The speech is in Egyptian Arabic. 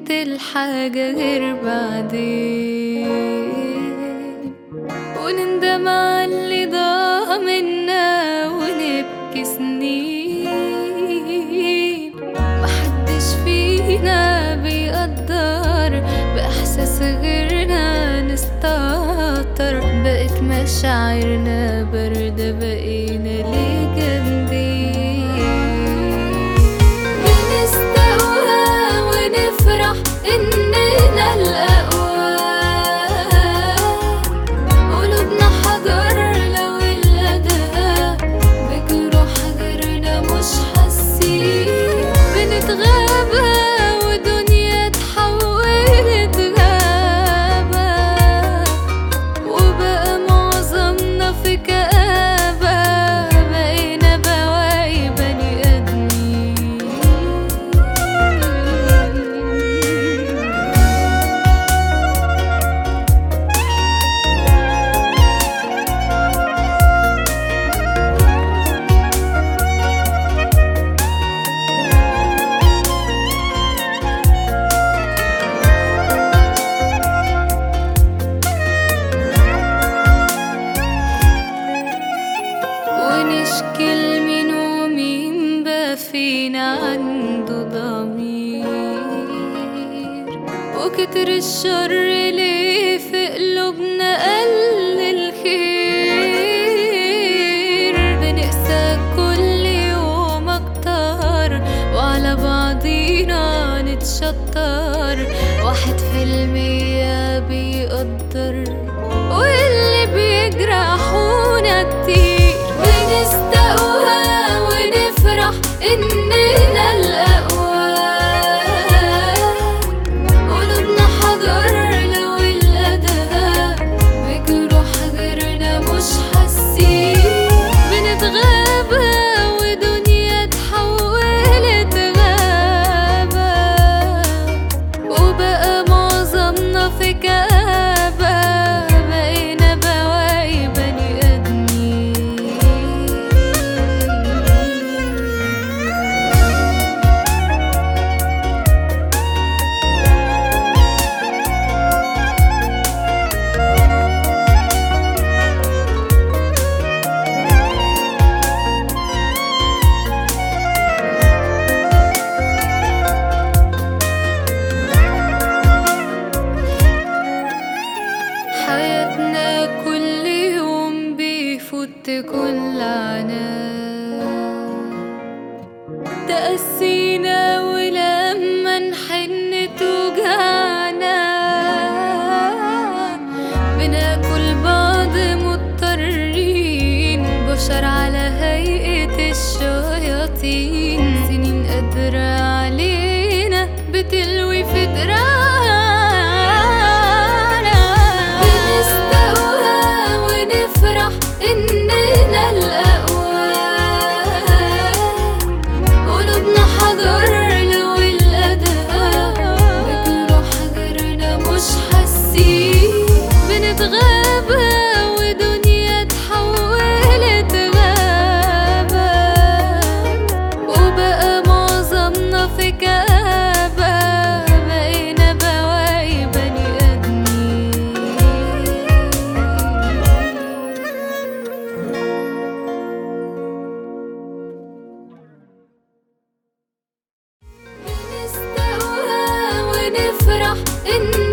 فهمت الحاجة غير بعدين ونندم على اللي ضاع منا ونبكي سنين محدش فينا بيقدر بإحساس غيرنا نستهتر بقت مشاعرنا باردة بقينا ليه جامدين بنستقوى ونفرح إننا الأقوى قلوبنا حجر لو الأداء بجروح غيرنا مش حاسين بنتغابى ودنيا اتحولت غابة وبقى معظمنا في كآبة بقينا بواقي بني آدمين ونشكي لمين ومين بقى فينا عنده ضمير وكتر الشر ليه في قلوبنا قل الخير بنقسى كل يوم اكتر وعلى بعضينا نتشطر واحد في المية بيقدر واللي بيجرحونا كتير بنستقوى ونفرح اننا الاقوى قلوبنا حجر لو الاداء بجروح غيرنا مش حاسين بنتغابى ودنيا اتحولت غابة وبقى معظمنا في كآبة بقينا بواقي بني آدمين حياتنا كل يوم بيفوت كل عناء تأسينا ولما نحن توجعنا بناكل بعض مضطرين بشر على هيئة الشياطين سنين قادرة علينا بتلوي في دراعنا بنستقوى ونفرح إننا الأقوى قلوبنا حجر لو الأداء بجروح غيرنا مش حاسين بنتغابى ودنيا اتحولت غابة وبقى معظمنا في كآبة بقينا بواقي بني آدمين بنستقوى ونفرح إن